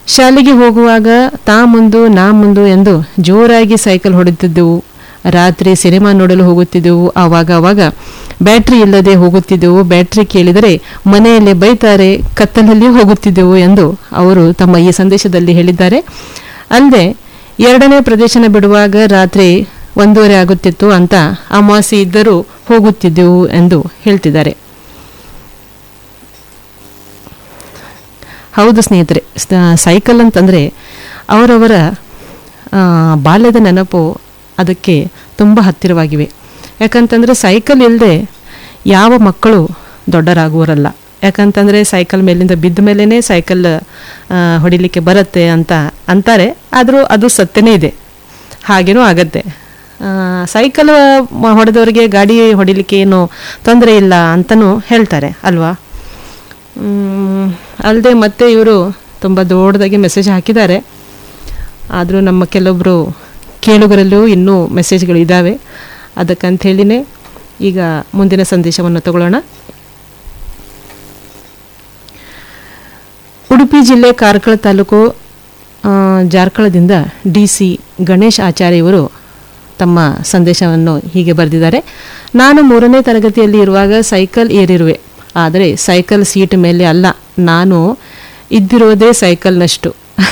ಶಾಲೆಗೆ ಹೋಗುವಾಗ ತಾ ಮುಂದು ನಾ ಮುಂದು ಎಂದು ಜೋರಾಗಿ ಸೈಕಲ್ ಹೊಡೆಯುತ್ತಿದ್ದೆವು ರಾತ್ರಿ ಸಿನಿಮಾ ನೋಡಲು ಹೋಗುತ್ತಿದ್ದೆವು ಆವಾಗ ಆವಾಗ ಬ್ಯಾಟ್ರಿ ಇಲ್ಲದೆ ಹೋಗುತ್ತಿದ್ದೆವು ಬ್ಯಾಟ್ರಿ ಕೇಳಿದರೆ ಮನೆಯಲ್ಲಿ ಬೈತಾರೆ ಕತ್ತಲಲ್ಲಿ ಹೋಗುತ್ತಿದ್ದೆವು ಎಂದು ಅವರು ತಮ್ಮ ಈ ಸಂದೇಶದಲ್ಲಿ ಹೇಳಿದ್ದಾರೆ ಅಲ್ಲದೆ ಎರಡನೇ ಪ್ರದೇಶನ ಬಿಡುವಾಗ ರಾತ್ರಿ ಒಂದೂವರೆ ಆಗುತ್ತಿತ್ತು ಅಂತ ಅಮಾವಾಸ್ಯೆ ಇದ್ದರೂ ಹೋಗುತ್ತಿದ್ದೆವು ಎಂದು ಹೇಳ್ತಿದ್ದಾರೆ ಹೌದು ಸ್ನೇಹಿತರೆ ಸ- ಸೈಕಲ್ ಅಂತಂದರೆ ಅವರವರ ಆ, ಬಾಲ್ಯದ ನೆನಪು ಅದಕ್ಕೆ ತುಂಬ ಹತ್ತಿರವಾಗಿವೆ ಯಾಕಂತಂದರೆ ಸೈಕಲ್ ಇಲ್ಲದೆ ಯಾವ ಮಕ್ಕಳು ದೊಡ್ಡರಾಗುವರಲ್ಲ ಯಾಕಂತಂದರೆ ಸೈಕಲ್ ಮೇಲಿಂದ ಬಿದ್ದ ಮೇಲೇ ಸೈಕಲ್ ಆ, ಹೊಡಿಲಿಕ್ಕೆ ಬರುತ್ತೆ ಅಂತ ಅಂತಾರೆ ಆದರೂ ಅದು ಸತ್ಯನೇ ಇದೆ ಹಾಗೇನೂ ಆಗತ್ತೆ ಆ, ಸೈಕಲ್ ಮ- ಹೊಡೆದವರಿಗೆ ಗಾಡಿ ಹೊಡಿಲಿಕ್ಕೆ ಏನು ತೊಂದರೆ ಇಲ್ಲ ಅಂತಲೂ ಹೇಳ್ತಾರೆ ಅಲ್ವಾ ಅಲ್ಲದೆ ಮತ್ತೆ ಇವರು ತುಂಬ ದೊಡ್ಡದಾಗಿ ಮೆಸೇಜ್ ಹಾಕಿದ್ದಾರೆ ಆದರೂ ನಮ್ಮ ಕೆಲವೊಬ್ಬರು ಕೇಳುಗರಲ್ಲೂ ಇನ್ನೂ ಮೆಸೇಜ್ಗಳು ಇದ್ದಾವೆ ಅದಕ್ಕಂತ ಹೇಳಿನೇ ಈಗ ಮುಂದಿನ ಸಂದೇಶವನ್ನು ತಗೊಳ್ಳೋಣ ಉಡುಪಿ ಜಿಲ್ಲೆ ಕಾರ್ಕಳ ತಾಲೂಕು ಆ, ಜಾರ್ಕಳದಿಂದ ಡಿ ಸಿ ಗಣೇಶ್ ಆಚಾರ್ಯ ಇವರು ತಮ್ಮ ಸಂದೇಶವನ್ನು ಹೀಗೆ ಬರೆದಿದ್ದಾರೆ ನಾನು ಮೂರನೇ ತರಗತಿಯಲ್ಲಿ ಇರುವಾಗ ಸೈಕಲ್ ಏರಿರುವೆ ಆದರೆ ಸೈಕಲ್ ಸೀಟ್ ಮೇಲೆ ಅಲ್ಲ ನಾನು ಇದ್ದಿರೋದೇ ಸೈಕಲ್ನಷ್ಟು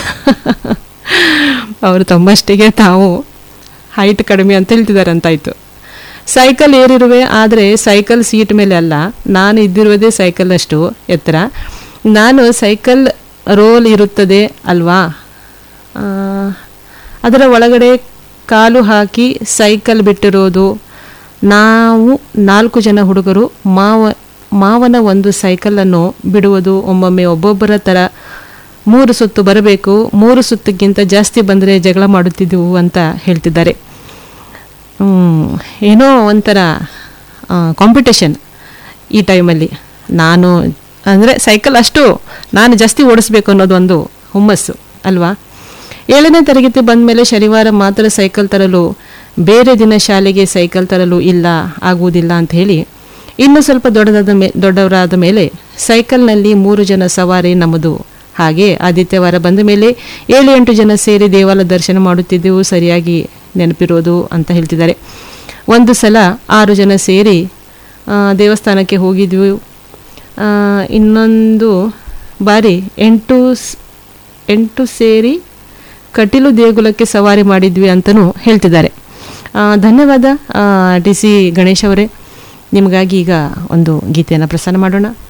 ಅವರು ತಮ್ಮಷ್ಟಿಗೆ ತಾವು ಹೈಟ್ ಕಡಿಮೆ ಅಂತ ಹೇಳ್ತಿದ್ದಾರೆ ಅಂತಾಯ್ತು ಸೈಕಲ್ ಏರಿರುವೆ ಆದರೆ ಸೈಕಲ್ ಸೀಟ್ ಮೇಲೆ ಅಲ್ಲ ನಾನು ಇದ್ದಿರುವುದೇ ಸೈಕಲ್ನಷ್ಟು ಎತ್ತರ ನಾನು ಸೈಕಲ್ ರೋಲ್ ಇರುತ್ತದೆ ಅಲ್ವಾ ಆ, ಅದರ ಒಳಗಡೆ ಕಾಲು ಹಾಕಿ ಸೈಕಲ್ ಬಿಟ್ಟಿರೋದು ನಾವು ನಾಲ್ಕು ಜನ ಹುಡುಗರು ಮಾವ ಮಾವನ ಒಂದು ಸೈಕಲನ್ನು ಬಿಡುವುದು ಒಮ್ಮೊಮ್ಮೆ ಒಬ್ಬೊಬ್ಬರ ಥರ ಮೂರು ಸುತ್ತು ಬರಬೇಕು ಮೂರು ಸುತ್ತಿಗಿಂತ ಜಾಸ್ತಿ ಬಂದರೆ ಜಗಳ ಮಾಡುತ್ತಿದ್ದೆವು ಅಂತ ಹೇಳ್ತಿದ್ದಾರೆ ಹ್ಮ್, ಏನೋ ಒಂಥರ ಕಾಂಪಿಟೇಷನ್ ಈ ಟೈಮಲ್ಲಿ ನಾನು ಅಂದರೆ ಸೈಕಲ್ ಅಷ್ಟು ನಾನು ಜಾಸ್ತಿ ಓಡಿಸ್ಬೇಕು ಅನ್ನೋದು ಒಂದು ಹುಮ್ಮಸ್ಸು ಅಲ್ವಾ ಏಳನೇ ತರಗತಿ ಬಂದ ಮೇಲೆ ಶನಿವಾರ ಮಾತ್ರ ಸೈಕಲ್ ತರಲು ಬೇರೆ ದಿನ ಶಾಲೆಗೆ ಸೈಕಲ್ ತರಲು ಇಲ್ಲ ಆಗುವುದಿಲ್ಲ ಅಂತ ಹೇಳಿ ಇನ್ನು ಸ್ವಲ್ಪ ದೊಡ್ಡದಾದ ಮೇ ದೊಡ್ಡವರಾದ ಮೇಲೆ ಸೈಕಲ್ನಲ್ಲಿ ಮೂರು ಜನ ಸವಾರಿ ನಮ್ಮದು ಹಾಗೆ ಆದಿತ್ಯವಾರ ಬಂದ ಮೇಲೆ ಏಳು ಎಂಟು ಜನ ಸೇರಿ ದೇವಾಲಯ ದರ್ಶನ ಮಾಡುತ್ತಿದ್ದೆವು ಸರಿಯಾಗಿ ನೆನಪಿರೋದು ಅಂತ ಹೇಳ್ತಿದ್ದಾರೆ ಒಂದು ಸಲ ಆರು ಜನ ಸೇರಿ ಆ, ದೇವಸ್ಥಾನಕ್ಕೆ ಹೋಗಿದ್ವಿ ಆ, ಇನ್ನೊಂದು ಬಾರಿ ಎಂಟು ಸ್- ಎಂಟು ಸೇರಿ ಕಟೀಲು ದೇಗುಲಕ್ಕೆ ಸವಾರಿ ಮಾಡಿದ್ವಿ ಅಂತಲೂ ಹೇಳ್ತಿದ್ದಾರೆ ಆ, ಧನ್ಯವಾದ ಡಿ ಸಿ ಗಣೇಶ್ ಅವರೇ ನಿಮಗಾಗಿ ಈಗ ಒಂದು ಗೀತೆಯನ್ನು ಪ್ರಸಾರ ಮಾಡೋಣ